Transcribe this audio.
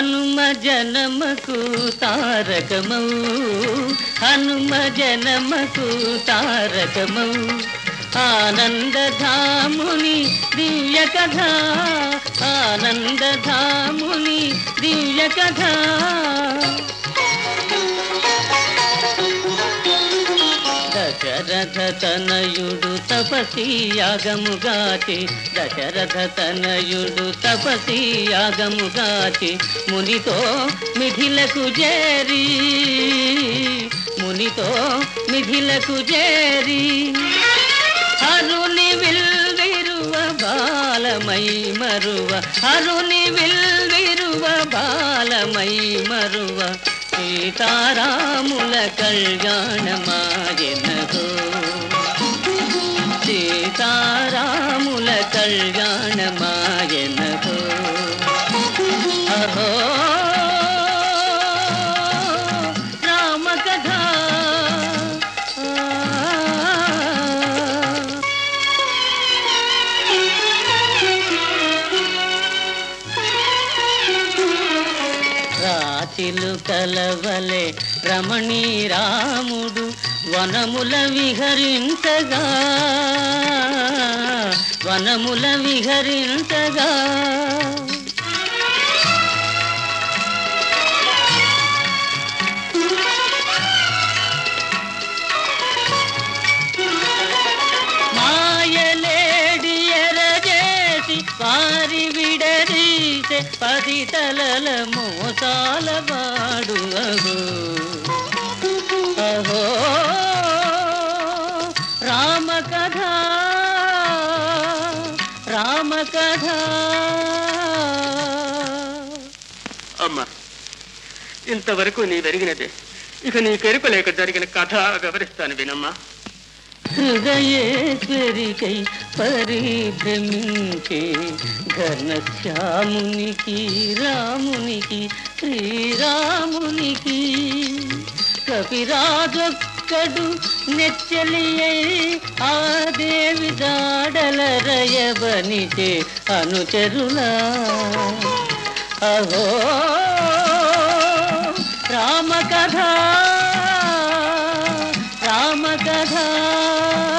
హనుమ జనమకు తారకమౌ హనుమ జనమకు తారకమౌ ఆనందధాముని దివ్య కథ ఆనందధాముని దివ్య కథ దశరథ తనయుడు తపసి యాగముగాచి దశరథ తనయుడు తపసి యాగముగాచి మునితో మిథిలకు చేరి మునితో మిథిలకు చేరి అరుని విల్విరువ బాలమై మరువ అరుని విల్విరువ బాలమై మరువ సీతారాముల కళ్యాణమాయనహో సీతారాముల కళ్యాణమాయనహో అహో రామ కథ రాతిలు కలవలే రమణీ రాముడు వనముల విహరించగా వనముల విహరించగా మాయలేడి ఎరజేసి వారి విడదీసే పది తలల మోసాల వాడు అహో అహో రామ కథ రామ కథ అమ్మా ఇంతవరకు నీ వెరిగినదే ఇక నీ కెరుక లేక జరిగిన కథ వివరిస్తాను వినమ్మా హృదయేశ్వరికై పరిభ్రమించే ఘనశ్యామునికి రామునికి శ్రీరామునికి కపిరాజొక్కడు నెచ్చలియై ఆ దేవి దాడల రయబనిచే అనుచరులా అహో రామ కథ రామ కథ